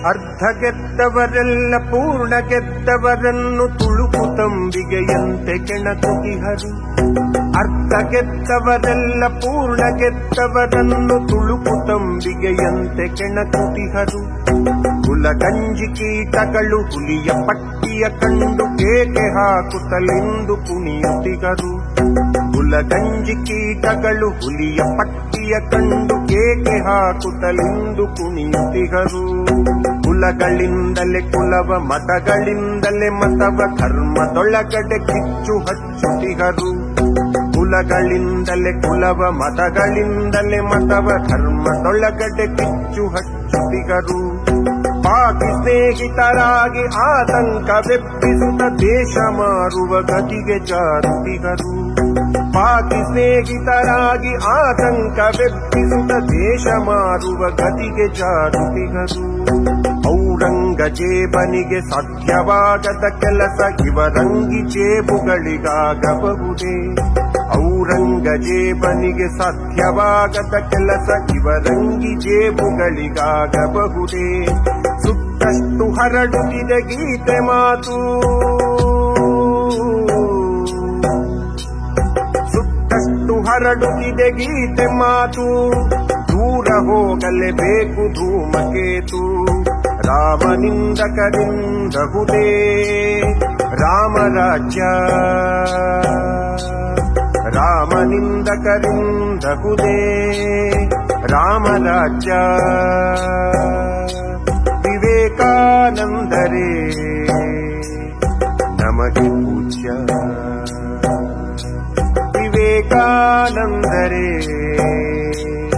ಅರ್ಧ ಗೆದ್ದವರೆಲ್ಲ ಪೂರ್ಣ ಗೆದ್ದವರನ್ನು ತುಳುಕು ತಂಬಿಗೆಯಂತೆ ಕೆಣಕುತಿಹರು ಅರ್ಧ ಗೆದ್ದವರೆಲ್ಲ ಪೂರ್ಣ ಗೆದ್ದವರನ್ನು ತುಳುಕು ತಂಬಿಗೆಯಂತೆ ಕೆಣಕುತಿಹರು ಕುಲಗಂಜಿ ಕೀಟಗಳು ಹುಲಿಯ ಪಟ್ಟಿಯ ಕಂಡು ಕೇಕೆ ಹಾಕುತ್ತಲೆಂದು ಕುಣಿಯುತ್ತಿಗರು ಕುಲಗಂಜಿ ಕೀಟಗಳು ಹುಲಿಯ ಪಟ್ಟಿಯ ಕಂಡು ಕೇಕೆ ಹಾಕುತ್ತಲೆಂದು ಕುಣಿಯುತ್ತಿಗರು ಕುಲಗಳಿಂದಲೇ ಕುಲವ ಮತಗಳಿಂದಲೇ ಮತವ ಕರ್ಮದೊಳಗಡೆ ಕಿಚ್ಚು ಹಚ್ಚುತ್ತಿಗರು ಕುಲಗಳಿಂದಲೇ ಕುಲವ ಮತಗಳಿಂದಲೇ ಮತವ ಧರ್ಮದೊಳಗಡೆ ಕಿಚ್ಚು ಹಚ್ಚುತ್ತಿಗರು ಪಾಕಿ ಸ್ನೇಹಿತರಾಗಿ ಆತಂಕವೆಬ್ಬಿಸುತ್ತ ದೇಶ ಮಾರುವ ಗತಿಗೆ ಜಾರುತ್ತಿಗರು ಪಾಕಿ ಸ್ನೇಹಿತರಾಗಿ ಆತಂಕವೆಬ್ಬಿಸುತ್ತ ದೇಶ ಮಾರುವ ಗತಿಗೆ ಜಾರುತ್ತಿಗರು ಔರಂಗಜೇಬನಿಗೆ ಸಾಧ್ಯವಾಗದ ಕೆಲಸ ಇವರಂಗಿ ಜೇಬುಗಳಿಗಾಗಬಹುದೇ ಔರಂಗಜೇಬನಿಗೆ ಸಾಧ್ಯವಾಗದ ಕೆಲಸ ಇವರಂಗಿ ಜೇಬುಗಳಿಗಾಗಬಹುದೇ ಸುತ್ತಷ್ಟು ಹರಡುತ್ತಿದೆ ಗೀತೆ ಮಾತು ಸುತ್ತಷ್ಟು ಹರಡುತ್ತಿದೆ ಗೀತೆ ಮಾತು ದೂರ ಹೋಗಲೇಬೇಕು ಧೂಮಕೇತು ರಾಮನಿಂದಕರಿಂದಹುದೇ ರಾಮರಾಜ್ಯ ರಾಮನಿಂದಕರಿಂದಹುದೇ ರಾಮರಾಜ್ಯ ವಿವೇಕಾನಂದರೇ ನಮಗೆ ಪೂಜ್ಯ ವಿವೇಕಾನಂದರೇ